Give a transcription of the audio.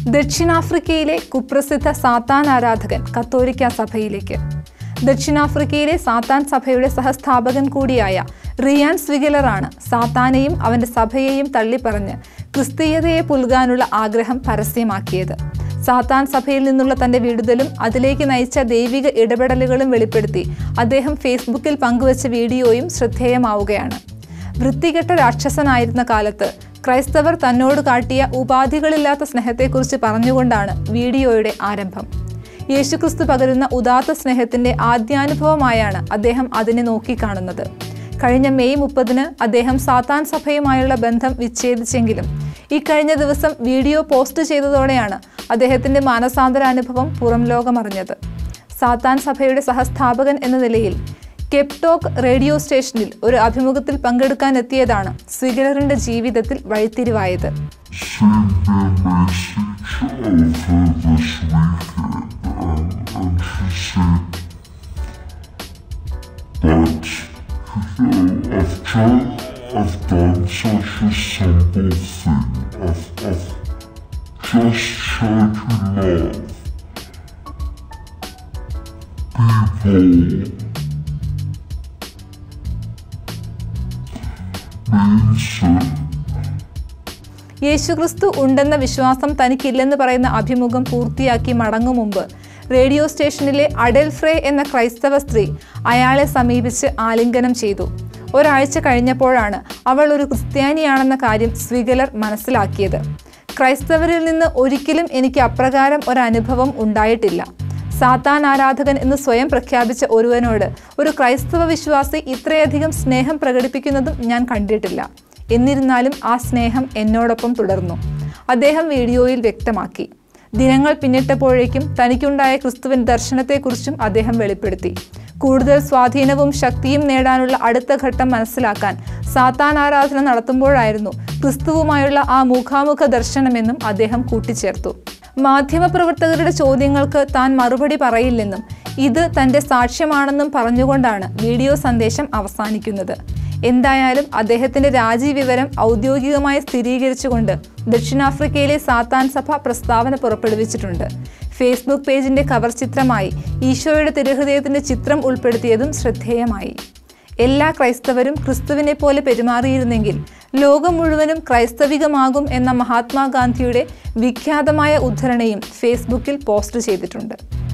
ദക്ഷിണാഫ്രിക്കയിലെ കുപ്രസിദ്ധ സാത്താൻ ആരാധകൻ കത്തോലിക്ക സഭയിലേക്ക് ദക്ഷിണാഫ്രിക്കയിലെ സാത്താൻ സഭയുടെ സഹസ്ഥാപകൻ കൂടിയായ റിയാൻ സ്വിഗലറാണ് സാത്താനെയും അവന്റെ സഭയെയും തള്ളിപ്പറഞ്ഞ് ക്രിസ്തീയതയെ പുൽകാനുള്ള ആഗ്രഹം പരസ്യമാക്കിയത് സാത്താൻ സഭയിൽ നിന്നുള്ള തന്റെ വിടുതലും അതിലേക്ക് നയിച്ച ദൈവിക ഇടപെടലുകളും വെളിപ്പെടുത്തി അദ്ദേഹം ഫേസ്ബുക്കിൽ പങ്കുവച്ച വീഡിയോയും ശ്രദ്ധേയമാവുകയാണ് വൃത്തികെട്ട രാക്ഷസനായിരുന്ന കാലത്ത് ക്രൈസ്തവർ തന്നോട് കാട്ടിയ ഉപാധികളില്ലാത്ത സ്നേഹത്തെക്കുറിച്ച് പറഞ്ഞുകൊണ്ടാണ് വീഡിയോയുടെ ആരംഭം യേശുക്രിസ്തു പകരുന്ന ഉദാത്ത സ്നേഹത്തിന്റെ ആദ്യാനുഭവമായാണ് അദ്ദേഹം അതിനെ നോക്കിക്കാണുന്നത് കഴിഞ്ഞ മെയ് മുപ്പതിന് അദ്ദേഹം സാത്താൻ സഭയുമായുള്ള ബന്ധം വിച്ഛേദിച്ചെങ്കിലും ഈ കഴിഞ്ഞ ദിവസം വീഡിയോ പോസ്റ്റ് ചെയ്തതോടെയാണ് അദ്ദേഹത്തിന്റെ മാനസാന്തരാനുഭവം പുറം ലോകമറിഞ്ഞത് സാത്താൻ സഭയുടെ സഹസ്ഥാപകൻ എന്ന നിലയിൽ കെപ്ടോക്ക് റേഡിയോ സ്റ്റേഷനിൽ ഒരു അഭിമുഖത്തിൽ പങ്കെടുക്കാനെത്തിയതാണ് സ്വിഗലറിന്റെ ജീവിതത്തിൽ വഴിത്തിരിവായത് യേശുക്രിസ്തു ഉണ്ടെന്ന വിശ്വാസം തനിക്കില്ലെന്ന് പറയുന്ന അഭിമുഖം പൂർത്തിയാക്കി മടങ്ങും മുമ്പ് റേഡിയോ സ്റ്റേഷനിലെ അഡൽഫ്രേ എന്ന ക്രൈസ്തവ സ്ത്രീ അയാളെ സമീപിച്ച് ആലിംഗനം ചെയ്തു ഒരാഴ്ച കഴിഞ്ഞപ്പോഴാണ് അവൾ ഒരു ക്രിസ്ത്യാനിയാണെന്ന കാര്യം സ്വിഗലർ മനസ്സിലാക്കിയത് ക്രൈസ്തവരിൽ നിന്ന് ഒരിക്കലും എനിക്ക് അപ്രകാരം ഒരനുഭവം ഉണ്ടായിട്ടില്ല സാത്താൻ ആരാധകൻ എന്ന് സ്വയം പ്രഖ്യാപിച്ച ഒരുവനോട് ഒരു ക്രൈസ്തവ വിശ്വാസി ഇത്രയധികം സ്നേഹം പ്രകടിപ്പിക്കുന്നതും ഞാൻ കണ്ടിട്ടില്ല എന്നിരുന്നാലും ആ സ്നേഹം എന്നോടൊപ്പം തുടർന്നു അദ്ദേഹം വീഡിയോയിൽ വ്യക്തമാക്കി ദിനങ്ങൾ പിന്നിട്ടപ്പോഴേക്കും തനിക്കുണ്ടായ ക്രിസ്തുവിൻ ദർശനത്തെക്കുറിച്ചും അദ്ദേഹം വെളിപ്പെടുത്തി കൂടുതൽ സ്വാധീനവും ശക്തിയും നേടാനുള്ള അടുത്ത ഘട്ടം മനസ്സിലാക്കാൻ സാത്താൻ ആരാധന നടത്തുമ്പോഴായിരുന്നു ക്രിസ്തുവുമായുള്ള ആ മുഖാമുഖ ദർശനമെന്നും അദ്ദേഹം കൂട്ടിച്ചേർത്തു മാധ്യമപ്രവർത്തകരുടെ ചോദ്യങ്ങൾക്ക് താൻ മറുപടി പറയില്ലെന്നും ഇത് തന്റെ സാക്ഷ്യമാണെന്നും പറഞ്ഞുകൊണ്ടാണ് വീഡിയോ സന്ദേശം അവസാനിക്കുന്നത് എന്തായാലും അദ്ദേഹത്തിന്റെ രാജിവിവരം ഔദ്യോഗികമായി സ്ഥിരീകരിച്ചുകൊണ്ട് ദക്ഷിണാഫ്രിക്കയിലെ സാത്താൻ സഭ പ്രസ്താവന പുറപ്പെടുവിച്ചിട്ടുണ്ട് ഫേസ്ബുക്ക് പേജിന്റെ കവർ ചിത്രമായി ഈശോയുടെ തിരുഹൃദയത്തിന്റെ ചിത്രം ഉൾപ്പെടുത്തിയതും ശ്രദ്ധേയമായി എല്ലാ ക്രൈസ്തവരും ക്രിസ്തുവിനെ പോലെ പെരുമാറിയിരുന്നെങ്കിൽ ലോകം മുഴുവനും ക്രൈസ്തവികമാകും എന്ന മഹാത്മാഗാന്ധിയുടെ വിഖ്യാതമായ ഉദ്ധരണിയും ഫേസ്ബുക്കിൽ പോസ്റ്റ് ചെയ്തിട്ടുണ്ട്